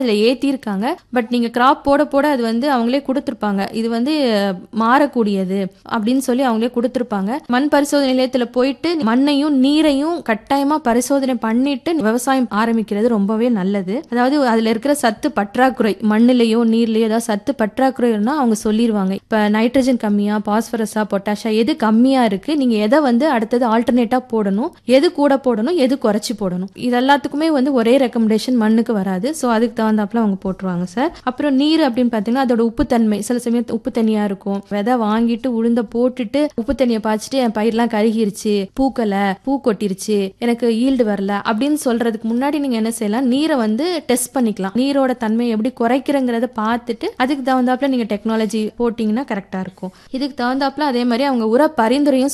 இதுல ஏத்திருக்காங்க பட் நீங்க கிராப் போட போட அது வந்து அவங்களே கொடுத்துருப்பாங்க இது வந்து அஹ், மாறக்கூடியது அப்படின்னு சொல்லி அவங்களே கொடுத்துருப்பாங்க மண் பரிசோதனை நிலையத்துல போயிட்டு மண்ணையும் நீரையும் கட்டாயமா பரிசோதனை பண்ணிட்டு விவசாயம் ஆரம்பிக்கிறது ரொம்பவே நல்லது அதாவது அதுல இருக்கிற சத்து பற்றாக்குறை மண்ணுலயோ நீர்லயோ ஏதாவது சத்து பற்றாக்குறைன்னா அவங்க சொல்லிடுவாங்க இப்ப நைட்ரஜன் கம்மியா பாஸ்பரஸா பொட்டாஷா எது கம்மியா இருக்கு நீங்க எதை வந்து அடுத்தது ஆல்டர்னேட்டா போடணும் எது கூட போடணும் எது குறைச்சி போடணும் இது எல்லாத்துக்குமே வந்து ஒரே ரெக்கமெண்டேஷன் மண்ணுக்கு வராது ஸோ அதுக்கு தகுந்தாப்புல அவங்க போட்டுருவாங்க சார் அப்புறம் நீர் அப்படின்னு பார்த்தீங்கன்னா அதோட உப்புத்தன்மை சில சமயம் உப்பு தண்ணியா இருக்கும் விதை வாங்கிட்டு உளுந்த போட்டுட்டு உப்பு தண்ணியை பாய்ச்சிட்டு என் பயிரெல்லாம் கருகிருச்சு பூக்கலை பூ கொட்டிருச்சு எனக்கு ஈல்டு வரல அப்படின்னு சொல்றதுக்கு முன்னாடி நீங்க என்ன செய்யலாம் நீரை வந்து டெஸ்ட் பண்ணிக்கலாம் நீரோட தன்மை எப்படி குறைக்கிறங்கிறத பார்த்துட்டு அதுக்கு தகுந்தாப்புல நீங்க டெக்னாலஜி போட்டீங்கன்னா கரெக்டா இருக்கும் இதுக்கு தகுந்தாப்புல அதே மாதிரி அவங்க உர பரிந்துரையும்